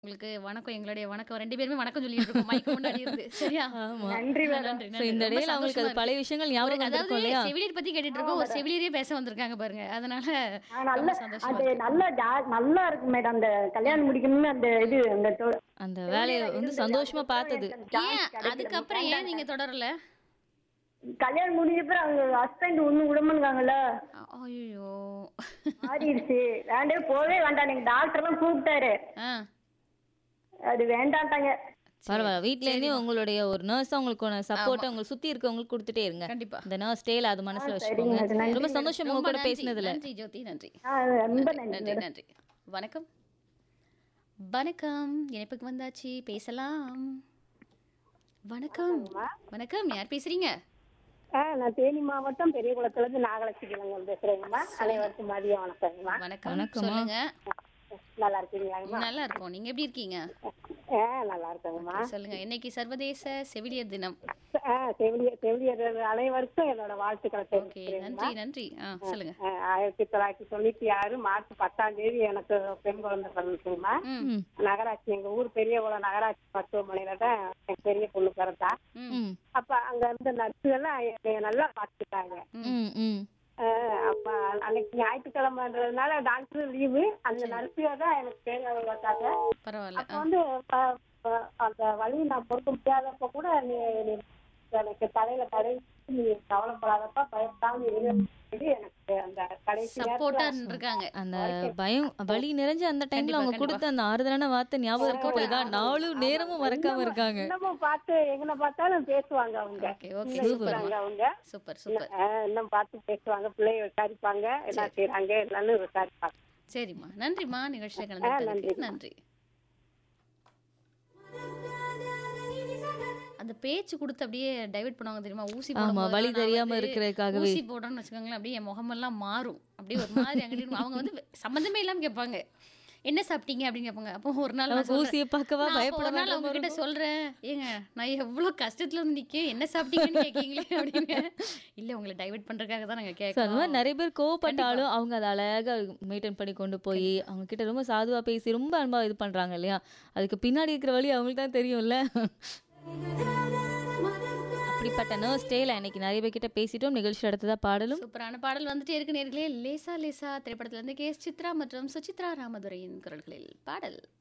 உங்களுக்கு வணக்கம் எங்களுடைய வணக்கம் ரெண்டு பேருமே வணக்கம் சொல்லிட்டு இருக்கோம் மைக் முன்னாடி இருந்து சரியா ஆமா நன்றி மேடம் நன்றி சோ நன்றி இந்த ரொம்ப இடையில அவங்களுக்கு அது சந்தோஷமா பழைய விஷயங்கள் இருக்கு. ஒரு- ஞாபகம் அதாவது வந்திருக்கும் இல்லையா செவிலியர் பத்தி கேட்டுட்டு இருக்கோம் ஒரு செவிலியரே பேச வந்திருக்காங்க பாருங்க அதனால ஆ, நல்ல ரொம்ப சந்தோஷமா அது இருக்கு. நல்ல ஜா- நல்லா இருக்கு மேடம் அந்த கல்யாணம் முடிக்கணும்னு அந்த இது அந்த தொ- அந்த வேலையை வந்து சந்தோஷமா பார்த்தது எனக்கு chance ஏன் கிடைக்கல. அதுக்கப்புறம் ஏன் நீங்க தொடரல கல்யாணம் முடிஞ்சப்ப அவங்க ஹஸ்பண்ட் ஒண்ணு விடமாட்டாங்கல்ல ஐயோ மாறிடுச்சு வேண்டே போவே வேண்டாம் நீங்க டாக்டர் எல்லாம் கூப்பிட்டாரு அது வேண்டாட்டாங்க பரவாயில்ல வீட்ல இருந்தே உங்களுடைய ஒரு நர்ஸ் உங்களுக்கு சப்போர்ட் உங்களுக்கு சுத்தி இருக்கவங்களுக்கு கொடுத்துட்டே இருங்க கண்டிப்பா இந்த நர்ஸ் டேல அது மனசுல சரிங்க, வச்சுக்கோங்க அது நன்றி. ரொம்ப சந்தோஷம் உங்க ரொம்ப கூட நன்றி பேசினதுல நன்றி ஜோதி நன்றி ஆ, ரொம்ப நன்றி நன்றி நன்றி வணக்கம் வணக்கம் இணைப்புக்கு வந்தாச்சு பேசலாம் வணக்கம் வணக்கம் யார் பேசுறீங்க ஆ நான் தேனி மாவட்டம் பெரிய குளத்துல இருந்து நாகலட்சுமி இளங்கோவன் பேசுறேங்கம்மா அனைவருக்கும் மதியம் வணக்கங்கம்மா வணக்கம் வணக்கம்மா. சொல்லுங்க நல்லா இருக்கீங்களாங்கம்மா நல்லா இருக்கோம் நீங்க எப்படி இருக்கீங்க ஆ நல்லா இருக்கேங்கம்மா சொல்லுங்க இன்னைக்கு சர்வதேச செவிலியர் தினம் ஆ செவிலியர் செவிலியர் அனைவருக்கும் என்னோட வாழ்த்துக்களை ஓகே தெரிவிக்கிறேங்கம்மா நன்றி நன்றி ஆ சொல்லுங்க ஆ, ஆயிரத்தி தொள்ளாயிரத்தி தொண்ணூத்தி ஆறு மார்ச் பத்தாம் தேதி எனக்கு பெண் குழந்தை பிறந்துச்சுங்கம்மா ம் ம் நகராட்சி எங்க ஊர் பெரியகுளம் நகராட்சி மருத்துவமனையில தான் எனக்கு பெரிய பொண்ணு பிறந்தா ம் ம் அப்ப அங்க இருந்த நர்ஸுகள்லாம் என்னைய நல்லா பார்த்துட்டாங்க ம் ம் ஆஹ் அப்ப அன்னைக்கு ஞாயிற்றுக்கிழமைன்றதுனால டாக்டர் லீவு அந்த நர்ஸுக தான் எனக்கு தேங்காய் பார்த்தாங்க பரவாயில்ல அப்ப வந்து ப- ப- அந்த வழி நான் பொறுக்க முடியாதப்ப கூட நீ நீ எனக்கு தலையில கடை நீ கவலைப்படாதப்ப பயப்படாம இரு சொல்லி எனக்கு அந்த கடைசி சப்போர்ட்டா நேரத்துல இருக்காங்க அந்த பயம் வலி நிறைஞ்ச அந்த டைம்ல கண்டிப்பா, அவங்க கொடுத்த அந்த ஆறுதலான வார்த்தை ஞாபகம் இருக்கட்டும் இதான் நாலு நேரமும் மறக்காம இருக்காங்க இன்னமும் பார்த்து எங்கன பார்த்தாலும் பேசுவாங்க அவங்க ஓகே ஓகே இன்னும் சூப்பர் இருக்கிறாங்க அவங்க சூப்பர் சூப்பர் ஆஹ் இன்னும் பார்த்து பேசுவாங்க பிள்ளைய விசாரிப்பாங்க என்ன செய்யறாங்க என்னன்னு விசாரிப்பாங்க சரிம்மா நன்றிம்மா நிகழ்ச்சியில் கலந்துக்கிட்டதுக்கு நன்றி அந்த பேச்சு கொடுத்து அப்படியே டைவர்ட் பண்ணுவாங்க தெரியுமா ஊசி ஆமா போடும்போது வழி நான் தெரியாம வந்து இருக்கிறதுக்காகவே ஊசி போடுறோம்னு வச்சுக்கோங்களேன் அப்படியே என் முகமெல்லாம் மாறும் அப்படியே ஒரு மாதிரி அங்கிட்டு அவங்க வந்து சம்மந்தமே இல்லாம கேட்பாங்க என்ன சாப்பிட்டீங்க அப்படின்னு கேட்பாங்க அப்போ ஒரு நாள் நான் நமக்கு சொல்றேன். ஊசியை பார்க்கவா நான் அப்போ பயப்பட ஒரு நாள் வேண்டாமா அவங்க கிட்ட இருக்கும்? சொல்றேன் ஏங்க நான் எவ்வளவு கஷ்டத்துல வந்து நிக்கேன் என்ன சாப்பிட்டீங்கன்னு கேட்கீங்களே அப்படின்னு இல்ல உங்களை டைவர்ட் பண்றதுக்காக தான் நாங்க So, அந்த கேட்கறோம் மாதிரி நிறைய பேர் கோவப்பட்டாலும் அவங்க அதை அழகா மெயின்டைன் பண்ணி கொண்டு போய் அவங்க கிட்ட ரொம்ப சாதுவா பேசி ரொம்ப அன்பா இது பண்றாங்க இல்லையா அதுக்கு பின்னாடி இருக்கிற வழி அவங்களுக்கு தான் தெரியும்ல அப்படிப்பட்ட நர்ஸ் டேல இன்னைக்கு நிறைய பேர் கிட்ட பேசிட்டோம் நிகழ்ச்சி அடுத்ததா பாடலும் சூப்பரான பாடல் வந்துட்டே இருக்கு நேர்களே லேசா லேசா திரைப்படத்துல இருந்து கே எஸ் சித்ரா மற்றும் சுசித்ரா ராமதுரையின் குரல்களில் பாடல்